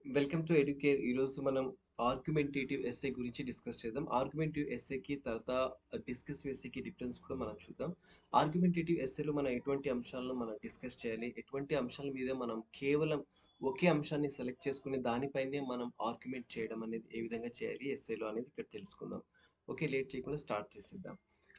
Welcome to educare. ఈరోజు మనం argumentative essay గురించి డిస్కస్ చేద్దాం. ఆర్గ్యుమెంటివ్ ఎస్సేకి తర్వాత డిస్కసివ్ ఎస్సేకి డిఫరెన్స్ కూడా మనం చూద్దాం. ఆర్గ్యుమెంటేటివ్ ఎస్సేలో మనం ఎటువంటి అంశాలను మనం డిస్కస్ చేయాలి? ఎటువంటి అంశాల మీద మనం కేవలం ఒకే అంశాన్ని సెలెక్ట్ చేసుకొని దానిపైనే మనం ఆర్గ్యుమెంట్ చేయడం అనేది ఏ విధంగా చేయాలి ఎస్సేలో అనేది ఇక్కడ తెలుసుకుందాం. ఓకే. లేట్ చేయకుండా స్టార్ట్ చేసేద్దాం.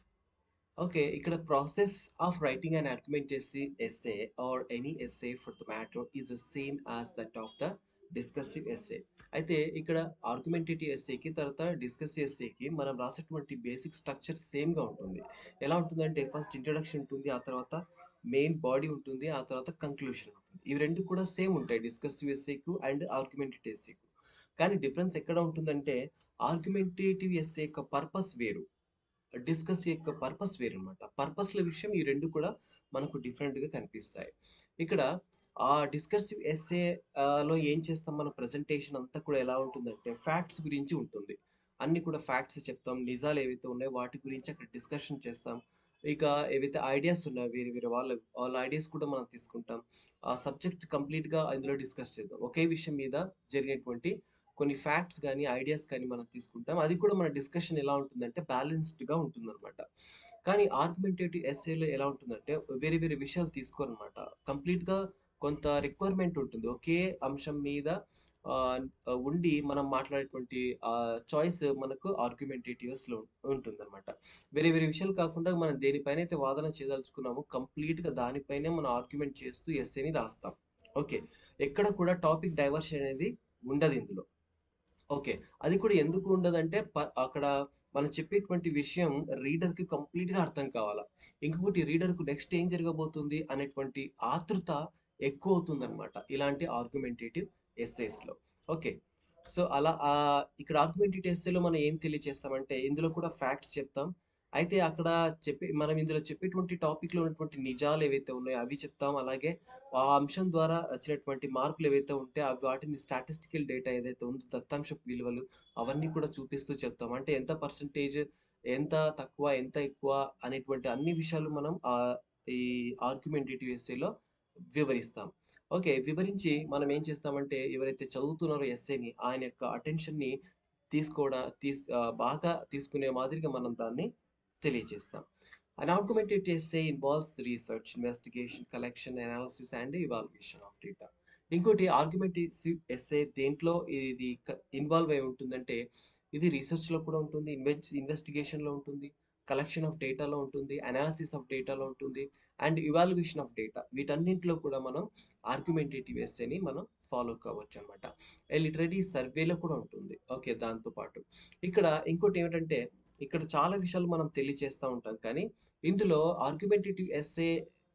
ఓకే. ఇక్కడ process of writing an argumentative essay or any essay for the matter is the same as that of the discursive essay. అయితే ఇక్కడ ఆర్గ్యుమెంటేటివ్ ఎస్సేకి తర్వాత డిస్కసివ్ ఎస్సేకి మనం రాసేటువంటి బేసిక్ స్ట్రక్చర్ సేమ్‌గా ఉంటుంది. ఎలా ఉంటుందంటే ఫస్ట్ ఇంట్రడక్షన్ ఉంటుంది. ఆ తర్వాత మెయిన్ బాడీ ఉంటుంది. ఆ తర్వాత కంక్లూషన్ ఉంటుంది. ఇవి 2 కూడా సేమ్ ఉంటాయి. డిస్కసివ్ ఎస్సేకు అండ్ ఆర్గ్యుమెంటేటివ్ ఎస్సేకు. కానీ డిఫరెన్స్ ఎక్కడ ఉంటుందంటే ఆర్గ్యుమెంటేటివ్ ఎస్సే యొక్క పర్పస్ వేరు. డిస్కస్ యొక్క పర్పస్ వేరనమాట. పర్పస్‌ల విషయం ఈ 2 కూడా మనకు డిఫరెంట్‌గా కనిపిస్తాయి. ఇక్కడ ఆ డిస్కసివ్ ఎస్సే ఆహ్, లో ఏం చేస్తాం మనం ప్రెజెంటేషన్ అంతా కూడా ఎలా ఉంటుందంటే ఫ్యాక్ట్స్ గురించి ఉంటుంది. అన్నీ కూడా ఫ్యాక్ట్స్ చెప్తాం. నిజాలు ఏవైతే ఉన్నాయో వాటి గురించి అక్కడ డిస్కషన్ చేస్తాం. ఇక ఏవైతే ఐడియాస్ ఉన్నాయో వేరే వేరే వాళ్ళ వాళ్ళ ఐడియాస్ కూడా మనం తీసుకుంటాం. ఆ సబ్జెక్ట్ కంప్లీట్‌గా అందులో డిస్కస్ చేద్దాం. ఒకే విషయం మీద జరిగినటువంటి కొన్ని ఫ్యాక్ట్స్ గాని, ఐడియాస్ కానీ మనం తీసుకుంటాం. అది కూడా మన డిస్కషన్ ఎలా ఉంటుందంటే బ్యాలెన్స్‌డ్‌గా ఉంటుందనమాట. కానీ ఆర్గ్యుమెంటేటివ్ ఎస్సేలో ఎలా ఉంటుందంటే వేరే వేరే విషయాలు తీసుకోరనమాట. కంప్లీట్‌గా కొంత రిక్వైర్మెంట్ ఉంటుంది. ఒకే అంశం మీద ఆహ్, ఉండి మనం మాట్లాడేటువంటి ఆహ్, చాయిస్ మనకు ఆర్గ్యుమెంటేటివ్స్‌లో ఉంటుందనమాట. వేరే వేరే విషయాలు కాకుండా మనం దేనిపైనైతే వాదన చేయదలుచుకున్నామో కంప్లీట్‌గా దానిపైనే మనం ఆర్గ్యుమెంట్ చేస్తూ ఎస్సేని రాస్తాం. ఓకే. ఎక్కడ కూడా టాపిక్ డైవర్షన్ అనేది ఉండదిందులో. ఓకే. అది కూడా ఎందుకు ఉండదంటే ప అక్కడ మనం చెప్పేటువంటి విషయం రీడర్‌కి కంప్లీట్‌గా అర్థం కావాలా. ఇంకొకటి రీడర్‌కు నెక్స్ట్ ఏం జరగబోతుంది అనేటువంటి ఆతృత ఎక్కువవుతుందనమాట. ఇలాంటి ఆర్గ్యుమెంటేటివ్ ఎస్సేస్‌లో. ఓకే. సో, అలా ఆహ్, ఇక్కడ ఆర్గ్యుమెంటేటివ్ ఎస్సేలో మనం ఏం తెలియజేస్తామంటే ఇందులో కూడా ఫ్యాక్ట్స్ చెప్తాం. అయితే అక్కడ చెప్పే మనం ఇందులో చెప్పేటువంటి టాపిక్‌లో ఉన్నటువంటి నిజాలు ఏవైతే ఉన్నాయో అవి చెప్తాం. అలాగే ఆ అంశం ద్వారా వచ్చినటువంటి మార్పులు ఏవైతే ఉంటే అవి వాటిని స్టాటిస్టికల్ డేటా ఏదైతే ఉందో దత్తాంశపు విలువలు అవన్నీ కూడా చూపిస్తూ చెప్తాం. అంటే ఎంత పర్సెంటేజ్ ఎంత తక్కువ, ఎంత ఎక్కువ అనేటువంటి అన్ని విషయాలు మనం ఆహ్, ఈ ఆర్గ్యుమెంటేటివ్ ఎస్సేలో వివరిస్తాం. ఓకే. వివరించి మనం ఏం చేస్తామంటే ఎవరైతే చదువుతున్నారో ఎస్సేని ఆయన యొక్క అటెన్షన్‌ని తీసుకోవడా తీస్ ఆహ్, బాగా తీసుకునే మాదిరిగా మనం దాన్ని తెలియజేస్తాం. An argumentative essay involves the research, investigation, collection, analysis and evaluation of data. ఇంకోటి ఆర్గ్యుమెంటేటివ్ ఎస్సే దేంట్లో ఇది క ఇన్వాల్వ్ అయి ఉంటుందంటే ఇది రిసర్చ్‌లో కూడా ఉంటుంది. ఇన్వెస్ ఇన్వెస్టిగేషన్‌లో ఉంటుంది. కలెక్షన్ ఆఫ్ డేటాలో ఉంటుంది. అనాలిసిస్ ఆఫ్ డేటాలో ఉంటుంది. అండ్ ఎవాల్యుయేషన్ ఆఫ్ డేటా వీటన్నింటిలో కూడా మనం ఆర్గ్యుమెంటేటివ్ ఎస్సేని మనం ఫాలో కావచ్చనమాట. ఏ లిటరరీ సర్వేలో కూడా ఉంటుంది. ఓకే. దాంతో పాటు. ఇక్కడ ఇంకోటి ఏమిటంటే ఇక్కడ చాలా విషయాలు మనం తెలియజేస్తా ఉంటాం. కానీ ఇందులో ఆర్గ్యుమెంటేటివ్ ఎస్సే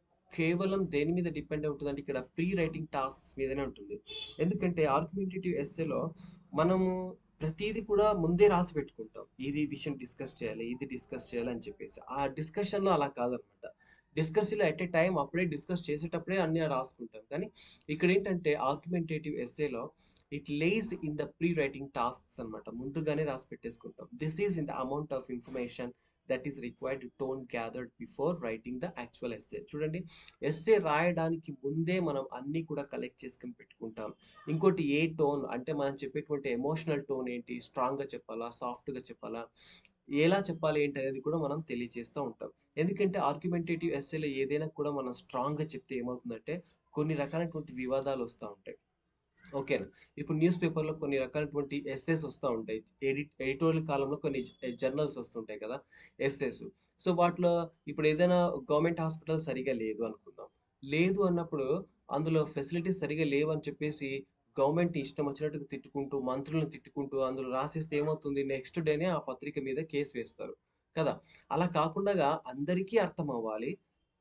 కేవలం దేని మీద డిపెండ్ అయి ఉంటుందంటే ఇక్కడ ప్రీ రైటింగ్ టాస్క్స్ మీదనే ఉంటుంది. ఎందుకంటే ఆర్గ్యుమెంటేటివ్ ఎస్సేలో మనము ప్రతీది కూడా ముందే రాసి పెట్టుకుంటాం. ఇది విషయం డిస్కస్ చేయాలి. ఇది డిస్కస్ చేయాలి అని చెప్పేసి. ఆ డిస్కషన్‌లో అలా కాదనమాట. డిస్కషన్‌లో ఎట్ ఎ టైమ్ అప్పుడే డిస్కస్ చేసేటప్పుడే అన్నీ రాసుకుంటాం. కానీ ఇక్కడేంటంటే ఆర్గ్యుమెంటేటివ్ ఎస్సేలో it lays in the pre writing tasks అనమాట. ముందుగానే రాసి పెట్టేసుకుంటాం. This is in the amount of information that is required tone gathered before writing the actual essay. చూడండి ఎస్సే రాయడానికి ముందే మనం అన్నీ కూడా కలెక్ట్ చేసుకొని పెట్టుకుంటాం. ఇంకోటి ఏ టోన్ అంటే మనం చెప్పేటువంటి ఎమోషనల్ టోన్ ఏంటి? స్ట్రాంగ్‌గా చెప్పాలా? సాఫ్ట్‌గా చెప్పాలా? ఎలా చెప్పాలి ఏంటి అనేది కూడా మనం తెలియజేస్తా ఉంటాం. ఎందుకంటే ఆర్గ్యుమెంటేటివ్ ఎస్సేలో ఏదైనా కూడా మనం స్ట్రాంగ్‌గా చెప్తే ఏమవుతుందంటే కొన్ని రకాలైనటువంటి వివాదాలు వస్తా ఉంటాయి. ఓకేనా. ఇప్పుడు న్యూస్ పేపర్‌లో కొన్ని రకాలైనటువంటి ఎస్సేస్ వస్తా ఉంటాయి. ఎడిట్ ఎడిటోరియల్ కాలమ్‌లో కొన్ని జర్నల్స్ వస్తుంటాయి కదా! ఎస్సేస్. సో, వాటిలో ఇప్పుడు ఏదైనా గవర్నమెంట్ హాస్పిటల్ సరిగ్గా లేదు అనుకుందాం. లేదు అన్నప్పుడు అందులో ఫెసిలిటీస్ సరిగ్గా లేవని చెప్పేసి గవర్నమెంట్‌ని ఇష్టం వచ్చినట్టుగా తిట్టుకుంటూ, మంత్రులను తిట్టుకుంటూ అందులో రాసేస్తే ఏమవుతుంది నెక్స్ట్ డేనే ఆ పత్రిక మీద కేస్ వేస్తారు. కదా! అలా కాకుండాగా అందరికీ అర్థమవ్వాలి.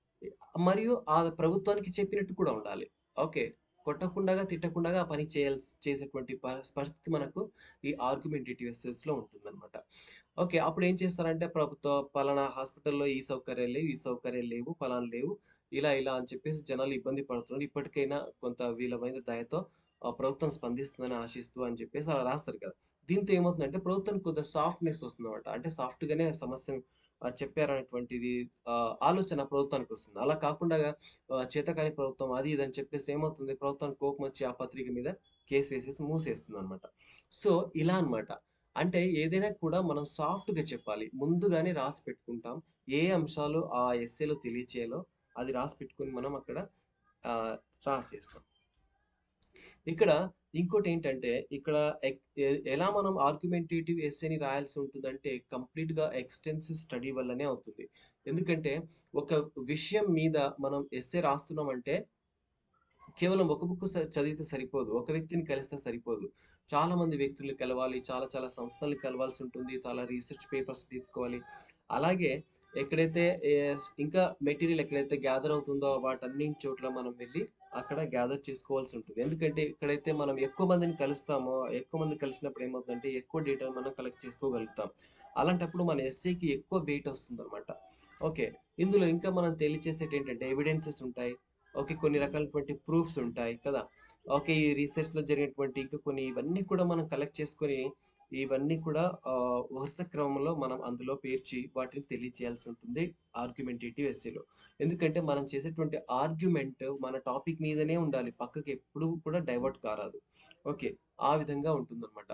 మరియు ఆ ప్రభుత్వానికి చెప్పినట్టు కూడా ఉండాలి. ఓకే. కొట్టకుండాగా, తిట్టకుండాగా ఆ పని చేయాల్సి చేసేటువంటి పరస్ పరిస్థితి మనకు ఈ ఆర్గ్యుమెంటేటివ్ ఎస్సేస్‌లో ఉంటుందనమాట. ఓకే. అప్పుడు ఏం చేస్తారంటే ప్రభుత్వ పలానా హాస్పిటల్‌లో ఈ సౌకర్యాలు లేవు, ఈ సౌకర్యాలు లేవు, పలానా లేవు. ఇలా ఇలా అని చెప్పేసి జనాలు ఇబ్బంది పడుతున్నారు. ఇప్పటికైనా కొంత వీళ్ళ మీద దయతో ఆహ్, ప్రభుత్వం స్పందిస్తుందని ఆశిస్తూ అని చెప్పేసి అలా రాస్తారు కదా! దీంతో ఏమవుతుందంటే ప్రభుత్వానికి కొద్దిగా సాఫ్ట్‌నెస్ వస్తుందన్నమాట. అంటే సాఫ్ట్‌గానే సమస్యను ఆహ్, చెప్పారనేటువంటిది ఆహ్, ఆలోచన ప్రభుత్వానికి వస్తుంది. అలా కాకుండా ఆహ్, చేతకాని ప్రభుత్వం అది ఇది అని చెప్పేసి ఏమవుతుంది ప్రభుత్వానికి కోపమొచ్చి ఆ పత్రిక మీద కేస్ వేసేసి మూసేస్తుందనమాట. సో, ఇలా అన్నమాట. అంటే ఏదైనా కూడా మనం సాఫ్ట్‌గా చెప్పాలి. ముందుగానే రాసి పెట్టుకుంటాం. ఏ అంశాలు ఆ ఎస్సేలో తెలియచేయాలో అది రాసి పెట్టుకొని మనం అక్కడ ఆహ్, రాసేస్తాం. ఇక్కడ ఇంకోటేంటంటే ఇక్కడ ఎక్ ఎ ఎలా మనం ఆర్గ్యుమెంటేటివ్ ఎస్సేని రాయాల్సి ఉంటుందంటే కంప్లీట్‌గా ఎక్స్‌టెన్సివ్ స్టడీ వల్లనే అవుతుంది. ఎందుకంటే ఒక విషయం మీద మనం ఎస్సే రాస్తున్నామంటే కేవలం ఒక బుక్ స చదివితే సరిపోదు. ఒక వ్యక్తిని కలిస్తే సరిపోదు. చాలా మంది వ్యక్తుల్ని కలవాలి. చాలా చాలా సంస్థల్ని కలవాల్సి ఉంటుంది. చాలా రీసెర్చ్ పేపర్స్ తీసుకోవాలి. అలాగే ఎక్కడైతే ఎస్ ఇంకా మెటీరియల్ ఎక్కడైతే గ్యాదర్ అవుతుందో వాటన్నిటి చోట్ల మనం వెళ్లి అక్కడ గ్యాదర్ చేసుకోవాల్సి ఉంటుంది. ఎందుకంటే ఎక్కడైతే మనం ఎక్కువ మందిని కలుస్తామో, ఎక్కువ మంది కలిసినప్పుడు ఏమవుతుందంటే ఎక్కువ డేటాను మనం కలెక్ట్ చేసుకోగలుగుతాం. అలాంటప్పుడు మన ఎస్సేకి ఎక్కువ వెయిట్ వస్తుందన్నమాట. ఓకే. ఇందులో ఇంకా మనం తెలియచేసేటేంటంటే ఎవిడెన్సెస్ ఉంటాయి. ఓకే. కొన్ని రకాలైనటువంటి ప్రూఫ్స్ ఉంటాయి కదా! ఓకే. ఈ రీసెర్చ్‌లో జరిగినటువంటి ఇంకా కొన్ని ఇవన్నీ కూడా మనం కలెక్ట్ చేసుకొని ఇవన్నీ కూడా ఆహ్, వరుస క్రమంలో మనం అందులో పేర్చి వాటిని తెలియచేయాల్సి ఉంటుంది ఆర్గ్యుమెంటేటివ్ ఎస్సేలో. ఎందుకంటే మనం చేసేటువంటి ఆర్గ్యుమెంట్ మన టాపిక్ మీదనే ఉండాలి. పక్కకి ఎప్పుడు కూడా డైవర్ట్ కారాదు. ఓకే. ఆ విధంగా ఉంటుందన్నమాట.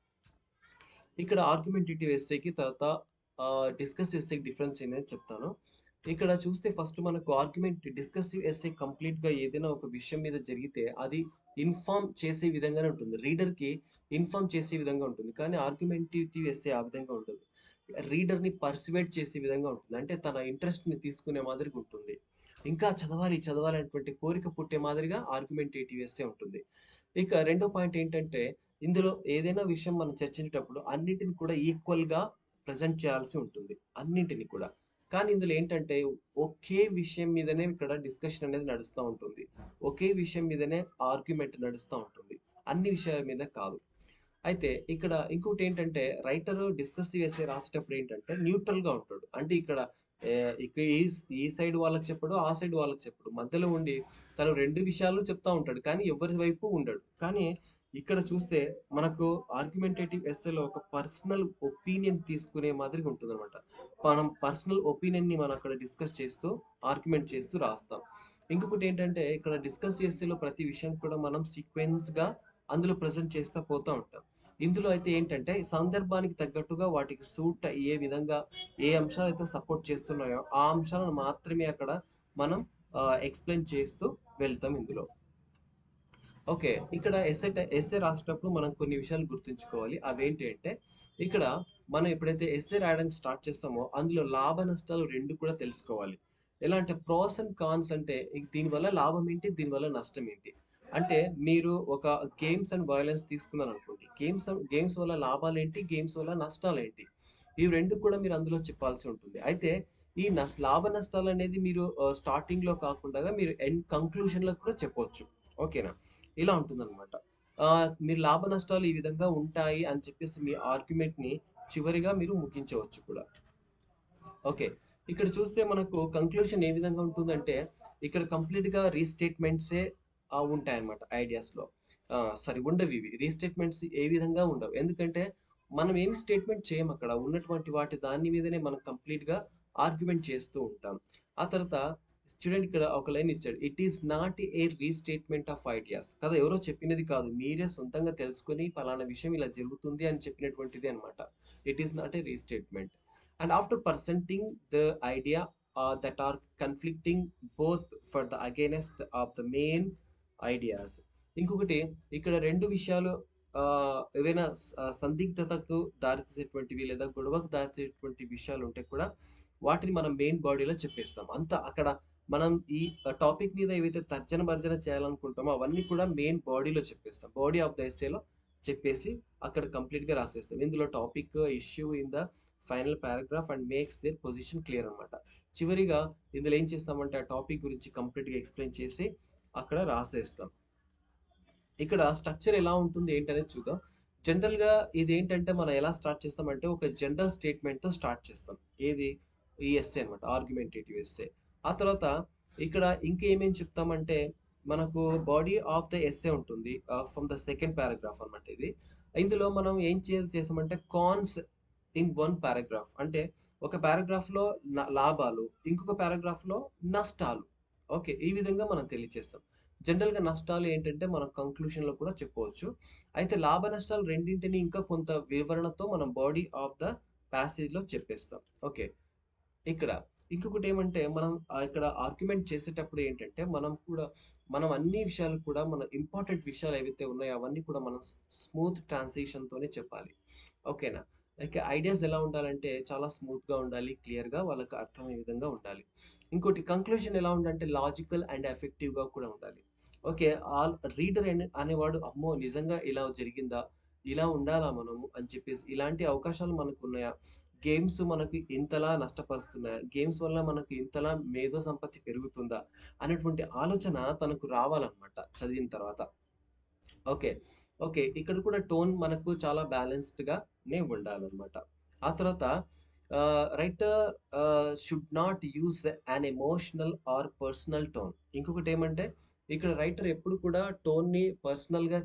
ఇక్కడ ఆర్గ్యుమెంటేటివ్ ఎస్సేకి తర్వాత ఆహ్, డిస్కసివ్ ఎస్సేకి డిఫరెన్స్ ఏంటనేది చెప్తాను. ఇక్కడ చూస్తే ఫస్ట్ మనకు ఆర్గ్యుమెంట్ డిస్కసివ్ ఎస్సే కంప్లీట్‌గా ఏదైనా ఒక విషయం మీద జరిగితే అది ఇన్ఫార్మ్ చేసే విధంగానే ఉంటుంది. రీడర్‌కి ఇన్ఫార్మ్ చేసే విధంగా ఉంటుంది. కానీ ఆర్గ్యుమెంటేటివ్ ఎస్సే ఆ విధంగా ఉండదు. రీడర్‌ని పర్సువేడ్ చేసే విధంగా ఉంటుంది. అంటే తన ఇంట్రెస్ట్‌ని తీసుకునే మాదిరిగా ఉంటుంది. ఇంకా చదవాలి, చదవాలి అనేటువంటి కోరిక పుట్టే మాదిరిగా ఆర్గ్యుమెంటేటివ్ ఎస్సే ఉంటుంది. ఇక రెండో పాయింట్ ఏంటంటే ఇందులో ఏదైనా విషయం మనం చర్చించేటప్పుడు అన్నిటిని కూడా ఈక్వల్‌గా ప్రెజెంట్ చేయాల్సి ఉంటుంది. అన్నింటిని కూడా. కానీ ఇందులో ఏంటంటే ఒకే విషయం మీదనే ఇక్కడ డిస్కషన్ అనేది నడుస్తా ఉంటుంది. ఒకే విషయం మీదనే ఆర్గ్యుమెంట్ నడుస్తా ఉంటుంది. అన్ని విషయాల మీద కాదు. అయితే ఇక్కడ ఇంకోటేంటంటే రైటరు డిస్కసివ్ ఎస్సే రాసేటప్పుడు ఏంటంటే న్యూట్రల్‌గా ఉంటాడు. అంటే ఇక్కడ ఆహ్, ఇక ఈ స్ ఈ సైడ్ వాళ్ళకి చెప్పడు, ఆ సైడ్ వాళ్ళకి చెప్పడు. మధ్యలో ఉండి తను 2 విషయాలు చెప్తా ఉంటాడు. కానీ ఎవరి వైపు ఉండడు. కానీ ఇక్కడ చూస్తే మనకు ఆర్గ్యుమెంటేటివ్ ఎస్సేలో ఒక పర్సనల్ ఒపీనియన్ తీసుకునే మాదిరిగా ఉంటుందన్నమాట. మనం పర్సనల్ ఒపీనియన్‌ని మనం అక్కడ డిస్కస్ చేస్తూ, ఆర్గ్యుమెంట్ చేస్తూ రాస్తాం. ఇంకొకటేంటంటే ఇక్కడ డిస్కసివ్ ఎస్సేలో ప్రతి విషయం కూడా మనం సీక్వెన్స్‌గా అందులో ప్రెజెంట్ చేస్తా పోతా ఉంటాం. ఇందులో అయితే ఏంటంటే సందర్భానికి తగ్గట్టుగా వాటికి సూట్ అయ్యే విధంగా ఏ అంశాలైతే సపోర్ట్ చేస్తున్నాయో ఆ అంశాలను మాత్రమే అక్కడ మనం ఆహ్, ఎక్స్‌ప్లెయిన్ చేస్తూ వెళ్తాం ఇందులో. ఓకే. ఇక్కడ ఎస్సే ట ఎస్సే రాసేటప్పుడు మనం కొన్ని విషయాలు గుర్తుంచుకోవాలి. అవేంటి అంటే ఇక్కడ మనం ఎప్పుడైతే ఎస్సే రాయడానికి స్టార్ట్ చేస్తామో అందులో లాభ నష్టాలు 2 కూడా తెలుసుకోవాలి. ఎలా అంటే ప్రోస్ అండ్ కాన్స్ అంటే దీనివల్ల లాభం ఏంటి? దీనివల్ల నష్టం ఏంటి? అంటే మీరు ఒక గేమ్స్ అండ్ వయలెన్స్ తీసుకున్నారనుకోండి. గేమ్స్ గేమ్స్ వల్ల లాభాలేంటి? గేమ్స్ వల్ల నష్టాలేంటి? ఇవి 2 కూడా మీరు అందులో చెప్పాల్సి ఉంటుంది. అయితే ఈ నష్ లాభ నష్టాలనేది మీరు ఆహ్, స్టార్టింగ్‌లో కాకుండా మీరు ఎండ్ కంక్లూజన్‌లో కూడా చెప్పొచ్చు. ఓకేనా? ఇలా ఉంటుందన్నమాట. ఆహ్, మీరు లాభ నష్టాలు ఈ విధంగా ఉంటాయి అని చెప్పేసి మీ ఆర్గ్యుమెంట్‌ని చివరిగా మీరు ముగించవచ్చు కూడా. ఓకే. ఇక్కడ చూస్తే మనకు కంక్లూజన్ ఏ విధంగా ఉంటుందంటే ఇక్కడ కంప్లీట్‌గా రీస్టేట్‌మెంట్సే ఆహ్, ఉంటాయన్నమాట ఐడియాస్‌లో. ఆ! సారీ ఉండవివి. రీస్టేట్‌మెంట్స్ ఏ విధంగా ఉండవు. ఎందుకంటే మనం ఏమి స్టేట్‌మెంట్ చేయమక్కడ. ఉన్నటువంటి వాటి దాని మీదనే మనం కంప్లీట్‌గా ఆర్గ్యుమెంట్ చేస్తూ ఉంటాం. ఆ తర్వాత చూడండి ఇక్కడ ఒక లైన్ ఇచ్చాడు. It is not a restatement of ideas కదా! ఎవరో చెప్పినది కాదు. మీరే సొంతంగా తెలుసుకొని పలానా విషయం ఇలా జరుగుతుంది అని చెప్పినటువంటిదే అన్నమాట. It is not a restatement. And after presenting the idea ah, that are conflicting both for the against of the main ideas. ఇంకొకటి ఇక్కడ 2 విషయాలు ఆహ్, ఏవైనా స సందిగ్ధతకు దారితీసేటువంటివి లేదా గొడవకు దారితీసేటువంటి విషయాలుంటే కూడా వాటిని మనం మెయిన్ బాడీలో చెప్పేస్తాం. అంతా అక్కడ మనం ఈ టాపిక్ మీద ఏవైతే తర్జన భర్జన చేయాలనుకుంటామో అవన్నీ కూడా మెయిన్ బాడీలో చెప్పేస్తాం. బాడీ ఆఫ్ ద ఎస్సేలో చెప్పేసి అక్కడ కంప్లీట్‌గా రాసేస్తాం. ఇందులో topic, issue in the final paragraph and makes their position clear అన్నమాట. చివరిగా ఇందులో ఏం చేస్తామంటే ఆ టాపిక్ గురించి కంప్లీట్‌గా ఎక్స్‌ప్లెయిన్ చేసి అక్కడ రాసేస్తాం. ఇక్కడ స్ట్రక్చర్ ఎలా ఉంటుంది ఏంటనేది చూద్దాం. జనరల్‌గా ఇదేంటంటే మనం ఎలా స్టార్ట్ చేస్తామంటే ఒక జనరల్ స్టేట్‌మెంట్‌తో స్టార్ట్ చేస్తాం. ఏది? ఈ ఎస్సే అన్నమాట. Argumentative essay. ఆ తర్వాత ఇక్కడ ఇంకేమేమి చెప్తామంటే మనకు బాడీ ఆఫ్ ద ఎస్సే ఉంటుంది. ఆహ్, ఫ్రమ్ ద సెకండ్ పారాగ్రాఫ్ అన్నమాట ఇది. ఇందులో మనం ఏం చే చేసామంటే కాన్స్ ఇన్ వన్ పారాగ్రాఫ్ అంటే ఒక పారాగ్రాఫ్లో లాభాలు ఇంకొక పారాగ్రాఫ్లో నష్టాలు ఓకే ఈ విధంగా మనం తెలియజేస్తాం జనరల్గా నష్టాలు ఏంటంటే మనం కంక్లూషన్లో కూడా చెప్పవచ్చు అయితే లాభ నష్టాలు రెండింటిని ఇంకా కొంత వివరణతో మనం బాడీ ఆఫ్ ద ప్యాసేజ్లో చెప్పేస్తాం ఓకే ఇక్కడ ఇంకొకటి ఏమంటే మనం ఆ ఇక్కడ ఆర్గ్యుమెంట్ చేసేటప్పుడు ఏంటంటే మనం కూడా మనం అన్ని విషయాలు కూడా మన ఇంపార్టెంట్ విషయాలు ఏవైతే ఉన్నాయో అవన్నీ కూడా మనం స్మూత్ ట్రాన్సిషన్తోనే చెప్పాలి ఓకేనా లైక్ ఐడియాస్ ఎలా ఉండాలంటే చాలా స్మూత్గా ఉండాలి క్లియర్గా వాళ్ళకి అర్థమయ్యే విధంగా ఉండాలి ఇంకోటి కంక్లూజన్ ఎలా ఉండాలంటే లాజికల్ అండ్ ఎఫెక్టివ్గా కూడా ఉండాలి ఓకే ఆల్ రీడర్ అనే అనేవాడు అమ్మో నిజంగా ఇలా జరిగిందా ఇలా ఉండాలా మనము అని చెప్పేసి ఇలాంటి అవకాశాలు మనకు ఉన్నాయా గేమ్స్ మనకు ఇంతలా నష్టపరుస్తున్నాయా గేమ్స్ వల్ల మనకు ఇంతలా మేధో సంపత్తి పెరుగుతుందా అనేటువంటి ఆలోచన తనకు రావాలన్నమాట చదివిన తర్వాత ఓకే ఓకే ఇక్కడ కూడా టోన్ మనకు చాలా బ్యాలెన్స్డ్గానే ఉండాలన్నమాట ఆ తర్వాత writer should not use an emotional or personal tone ఇంకొకటి ఏమంటే ఇక్కడ రైటర్ ఎప్పుడు కూడా టోన్ని పర్సనల్గా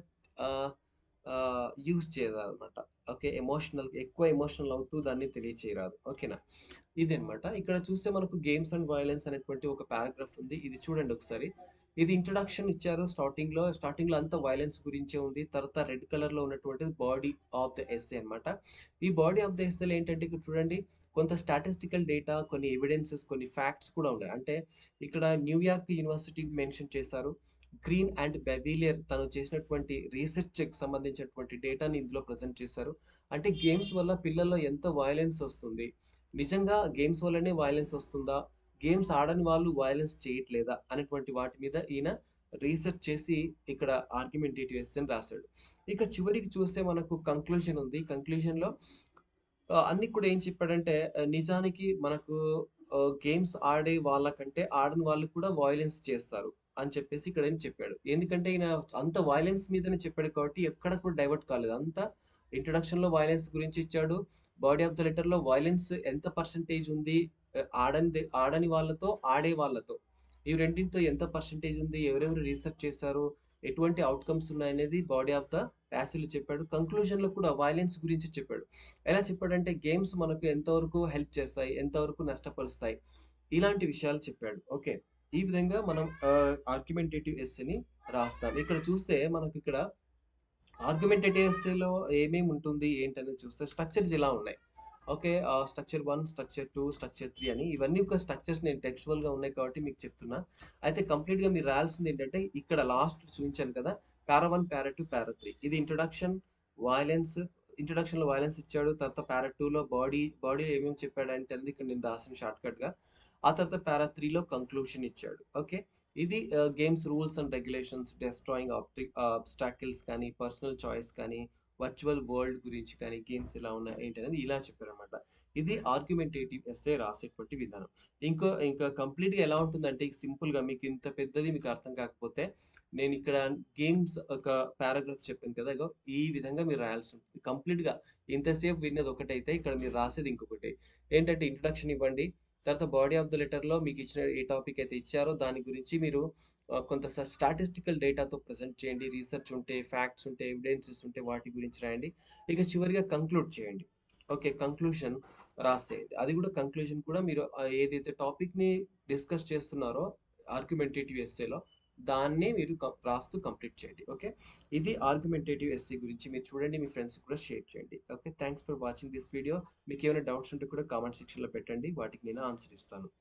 యూజ్ చేయదన్నమాట ఓకే ఎమోషనల్ ఎక్కువ ఎమోషనల్ అవుతూ దాన్ని తెలియచేయరాదు ఓకేనా ఇది అనమాట ఇక్కడ చూస్తే మనకు గేమ్స్ అండ్ వైలెన్స్ అనేటువంటి ఒక పారాగ్రాఫ్ ఉంది ఇది చూడండి ఒకసారి ఇది ఇంట్రడక్షన్ ఇచ్చారు స్టార్టింగ్ లో స్టార్టింగ్ లో అంతా వైలెన్స్ గురించే ఉంది తర్వాత రెడ్ కలర్ లో ఉన్నటువంటి బాడీ ఆఫ్ ద ఎస్ఏ అన్నమాట ఈ బాడీ ఆఫ్ ద ఎస్ఏలో ఏంటంటే ఇక్కడ చూడండి కొంత స్టాటిస్టికల్ డేటా కొన్ని ఎవిడెన్సెస్ కొన్ని ఫ్యాక్ట్స్ కూడా ఉన్నాయి అంటే ఇక్కడ న్యూయార్క్ యూనివర్సిటీ మెన్షన్ చేశారు గ్రీన్ అండ్ బెవిలియర్ తను చేసినటువంటి రీసెర్చ్ సంబంధించినటువంటి డేటాని ఇందులో ప్రజెంట్ చేశారు అంటే గేమ్స్ వల్ల పిల్లల్లో ఎంత వైలెన్స్ వస్తుంది నిజంగా గేమ్స్ వల్లనే వైలెన్స్ వస్తుందా గేమ్స్ ఆడని వాళ్ళు వైలెన్స్ చేయట్లేదా అనేటువంటి వాటి మీద ఈయన రీసెర్చ్ చేసి ఇక్కడ ఆర్గ్యుమెంటేటివ్ ఎస్ఎన్ రాశాడు ఇక చివరికి చూస్తే మనకు కంక్లూజన్ ఉంది కంక్లూజన్లో అన్ని కూడా ఏం చెప్పాడంటే ఆ, నిజానికి మనకు గేమ్స్ ఆడే వాళ్ళకంటే ఆడని వాళ్ళు కూడా వైలెన్స్ చేస్తారు అని చెప్పేసి ఇక్కడ ఏం చెప్పాడు ఎందుకంటే ఈయన అంత వైలెన్స్ మీదనే చెప్పాడు కాబట్టి ఎక్కడ కూడా డైవర్ట్ కాలేదు అంతా ఇంట్రొడక్షన్ లో వైలెన్స్ గురించి ఇచ్చాడు బాడీ ఆఫ్ ద లెటర్ లో వైలెన్స్ ఎంత పర్సంటేజ్ ఉంది ఆ, ఆడని ఆడని వాళ్ళతో ఆడే వాళ్ళతో ఈ రెండింటితో ఎంత పర్సంటేజ్ ఉంది ఎవరెవరు రీసెర్చ్ చేశారు ఎటువంటి అవుట్కమ్స్ ఉన్నాయనేది బాడీ ఆఫ్ ద ప్యాసిల్ చెప్పాడు కంక్లూజన్ లో కూడా వైలెన్స్ గురించి చెప్పాడు ఎలా చెప్పాడంటే గేమ్స్ మనకు ఎంతవరకు హెల్ప్ చేస్తాయి ఎంతవరకు నష్టపరుస్తాయి ఇలాంటి విషయాలు చెప్పాడు ఓకే ఈ విధంగా మనం ఆర్గ్యుమెంటేటివ్ ఎస్సేని రాస్తాం ఇక్కడ చూస్తే మనకి ఇక్కడ ఆర్గ్యుమెంటేటివ్ ఎస్సేలో ఏమేమి ఉంటుంది ఏంటనేది చూస్తే స్ట్రక్చర్స్ ఇలా ఉన్నాయి okay structure one structure two structure three అని ఇవన్నీ ఒక స్ట్రక్చర్స్ నేను textual గా ఉన్నాయి కాబట్టి మీకు చెప్తున్నా అయితే complete గా మీరు రాయాల్సింది ఏంటంటే ఇక్కడ లాస్ట్ చూపించాను కదా para one para two para three ఇది ఇంట్రొడక్షన్ వైలెన్స్ ఇంట్రొడక్షన్ లో వైలెన్స్ ఇచ్చాడు తర్వాత పారా లో బాడీ బాడీ ఏమేమి చెప్పాడు అంటే అనేది ఇక్కడ నేను రాసిన షార్ట్ కట్ గా ఆ తర్వాత పారా త్రీలో కంక్లూషన్ ఇచ్చాడు ఓకే ఇది games rules and regulations destroying obstacles కానీ పర్సనల్ చాయిస్ కానీ వర్చువల్ వరల్డ్ గురించి కానీ గేమ్స్ ఎలా ఉన్నాయి ఏంటి అనేది ఇలా చెప్పారనమాట ఇది ఆర్గ్యుమెంటేటివ్ ఎస్ఏ రాసేటువంటి విధానం ఇంకో ఇంకా complete గా ఎలా ఉంటుందంటే simple గా మీకు ఇంత పెద్దది మీకు అర్థం కాకపోతే నేను ఇక్కడ గేమ్స్ ఒక పారాగ్రాఫ్ చెప్పాను కదా ఇగో ఈ విధంగా మీరు రాయాల్సి ఉంటుంది Complete గా ఇంతసేపు విన్నది ఒకటైతే ఇక్కడ మీరు రాసేది ఇంకొకటి ఏంటంటే ఇంట్రొడక్షన్ ఇవ్వండి తర్వాత బాడీ ఆఫ్ ద లెటర్లో మీకు ఇచ్చిన ఏ టాపిక్ అయితే ఇచ్చారో దాని గురించి మీరు ఆ, కొంత స్టాటిస్టికల్ డేటాతో ప్రజెంట్ చేయండి రీసెర్చ్ ఉంటే ఫ్యాక్ట్స్ ఉంటే ఎవిడెన్సెస్ ఉంటే వాటి గురించి రాయండి ఇక చివరిగా కంక్లూడ్ చేయండి ఓకే కంక్లూషన్ రాసేయండి అది కూడా కంక్లూజన్ కూడా మీరు ఆ ఏదైతే టాపిక్ ని డిస్కస్ చేస్తున్నారో ఆర్గ్యుమెంటేటివ్ ఎస్సేలో దాన్ని మీరు కం- రాస్తూ కంప్లీట్ చేయండి ఓకే ఇది ఆర్గ్యుమెంటేటివ్ ఎస్సీ గురించి మీరు చూడండి మీ ఫ్రెండ్స్ కూడా షేర్ చేయండి okay thanks for watching this video మీకు ఏమైనా డౌట్స్ ఉంటే కూడా కామెంట్ సెక్షన్లో పెట్టండి వాటికి నేను ఆన్సర్ ఇస్తాను